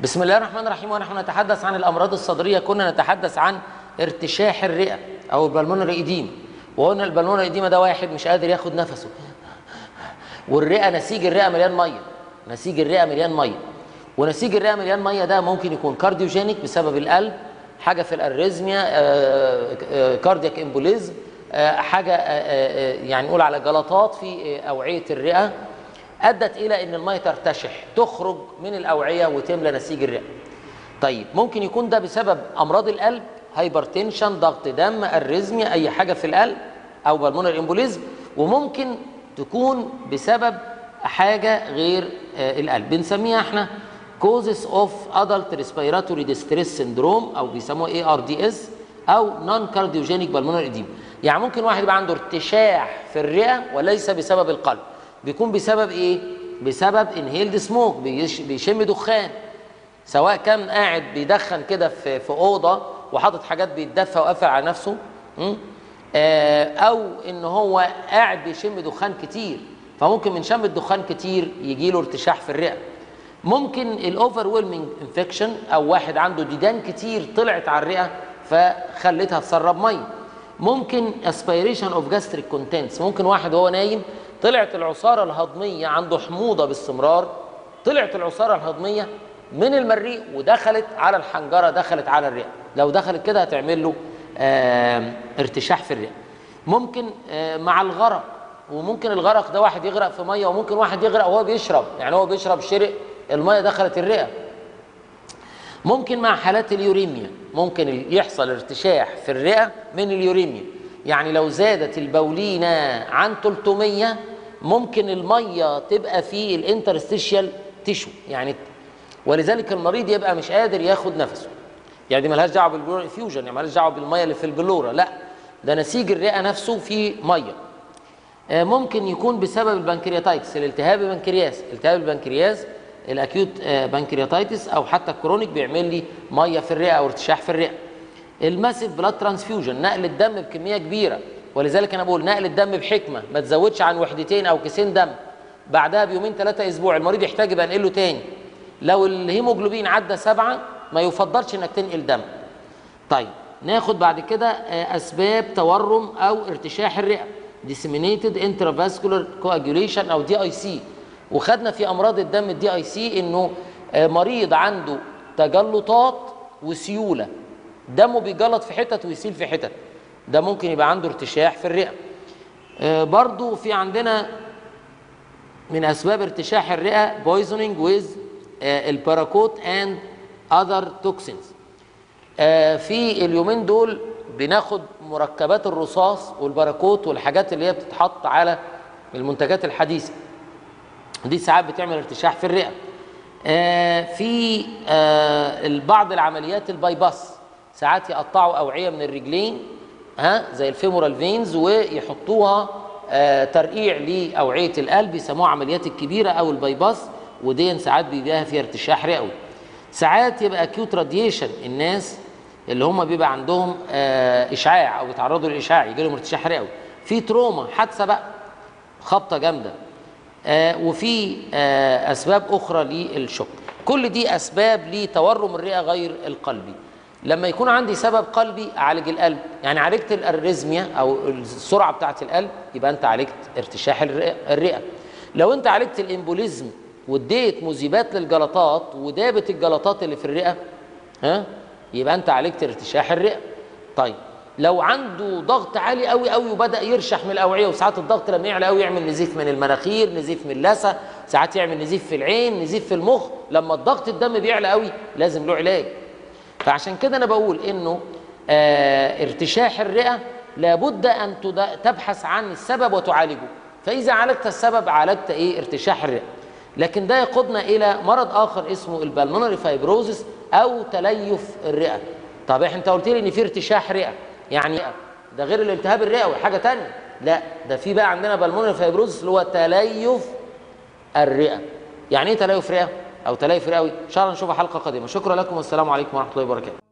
بسم الله الرحمن الرحيم ونحن نتحدث عن الامراض الصدريه كنا نتحدث عن ارتشاح الرئه او البلمونري ايديم وقلنا البلمونري ايديما ده واحد مش قادر ياخد نفسه والرئه نسيج الرئه مليان ميه نسيج الرئه مليان ميه ونسيج الرئه مليان ميه ده ممكن يكون كارديوجينيك بسبب القلب حاجه في الاريزميا كاردياك امبوليزم حاجه يعني نقول على جلطات في اوعيه الرئه ادت الى ان الميه ترتشح تخرج من الاوعيه وتملى نسيج الرئه طيب ممكن يكون ده بسبب امراض القلب هايبرتنشن ضغط دم اريزميا اي حاجه في القلب او بالمونر امبوليزم وممكن تكون بسبب حاجه غير القلب بنسميها احنا causes of adult respiratory distress syndrome او بيسموها اي ار دي اس او نون كارديوجينيك بالمونر اديم يعني ممكن واحد يبقى عنده ارتشاح في الرئه وليس بسبب القلب بيكون بسبب ايه بسبب انهيلد سموك بيشم دخان سواء كان قاعد بيدخن كده في في اوضه وحاطط حاجات بيتدفى وقافل على نفسه او ان هو قاعد بيشم دخان كتير فممكن من شم الدخان كتير يجي له ارتشاح في الرئه ممكن الاوفر ويلمنج انفكشن او واحد عنده ديدان كتير طلعت على الرئه فخلتها تسرب ميه ممكن اسبيريشن اوف جاستريك كونتنتس ممكن واحد وهو نايم طلعت العصاره الهضميه عنده حموضه باستمرار طلعت العصاره الهضميه من المريء ودخلت على الحنجره دخلت على الرئه لو دخلت كده هتعمل له آه ارتشاح في الرئه ممكن آه مع الغرق وممكن الغرق ده واحد يغرق في ميه وممكن واحد يغرق وهو بيشرب يعني هو بيشرب شرق الميه دخلت الرئه ممكن مع حالات اليوريميا ممكن يحصل ارتشاح في الرئه من اليوريميا يعني لو زادت البولينه عن 300 ممكن الميه تبقى في الانترستيشيال تيشو يعني ولذلك المريض يبقى مش قادر ياخد نفسه يعني دي ملهاش دعوه بالبلورال انفيوجن يعني ملهاش دعوه بالميه اللي في البلوره لا ده نسيج الرئه نفسه فيه ميه ممكن يكون بسبب البنكرياتايتس الالتهاب البنكرياس التهاب البنكرياس الاكيوت بنكرياتايتس او حتى الكرونيك بيعمل لي ميه في الرئه او ارتشاح في الرئه الماسيف بلاد ترانسفيوجن نقل الدم بكميه كبيره ولذلك انا بقول نقل الدم بحكمه ما تزودش عن وحدتين او كيسين دم بعدها بيومين ثلاثه اسبوع المريض يحتاج يبقى انقله تاني لو الهيموجلوبين عدى سبعة ما يفضلش انك تنقل دم طيب ناخد بعد كده اسباب تورم او ارتشاح الرئه disseminated intravascular coagulation او دي اي سي وخدنا في امراض الدم الدي اي سي انه مريض عنده تجلطات وسيوله دمه بيجلط في حتت ويسيل في حتت ده ممكن يبقى عنده ارتشاح في الرئه برضو في عندنا من اسباب ارتشاح الرئه بويزنينج ويز الباراكوت اند اذر توكسينز في اليومين دول بناخد مركبات الرصاص والباراكوت والحاجات اللي هي بتتحط على المنتجات الحديثه دي ساعات بتعمل ارتشاح في الرئه في بعض العمليات الباي باس ساعات يقطعوا اوعيه من الرجلين ها زي الفيمورال فينز ويحطوها ترقيع لاوعيه القلب يسموها عمليات الكبيره او الباي باس ودي ساعات بيبقى فيها ارتشاح رئوي ساعات يبقى اكيوت راديشن الناس اللي هم بيبقى عندهم اشعاع او بيتعرضوا للاشعاع يجي لهم ارتشاح رئوي في تروما حادثه بقى خبطه جامده وفي اسباب اخرى للشك كل دي اسباب لتورم الرئه غير القلبي لما يكون عندي سبب قلبي اعالج القلب يعني عالجت الاريزميا او السرعه بتاعه القلب يبقى انت عالجت ارتشاح الرئه لو انت عالجت الامبوليزم واديت مذيبات للجلطات ودابت الجلطات اللي في الرئه ها يبقى انت عالجت ارتشاح الرئه طيب لو عنده ضغط عالي قوي قوي وبدا يرشح من الاوعيه وساعات الضغط لما يعلى قوي يعمل نزيف من المناخير نزيف من اللثه ساعات يعمل نزيف في العين نزيف في المخ لما الضغط الدم بيعلى قوي لازم له علاج فعشان كده انا بقول انه آه ارتشاح الرئه لابد ان تبحث عن السبب وتعالجه فاذا عالجت السبب عالجت ايه ارتشاح الرئه لكن ده يقودنا الى مرض اخر اسمه البلمونري فايبروزس او تليف الرئه طب انت قلت لي ان في ارتشاح رئه يعني ده غير الالتهاب الرئوي حاجه تانية لا ده في بقى عندنا بالمونري فايبروزس اللي هو تليف الرئه يعني ايه تليف رئه او تليف رئوي ان شاء الله نشوفها حلقه قادمه شكرا لكم والسلام عليكم ورحمه الله وبركاته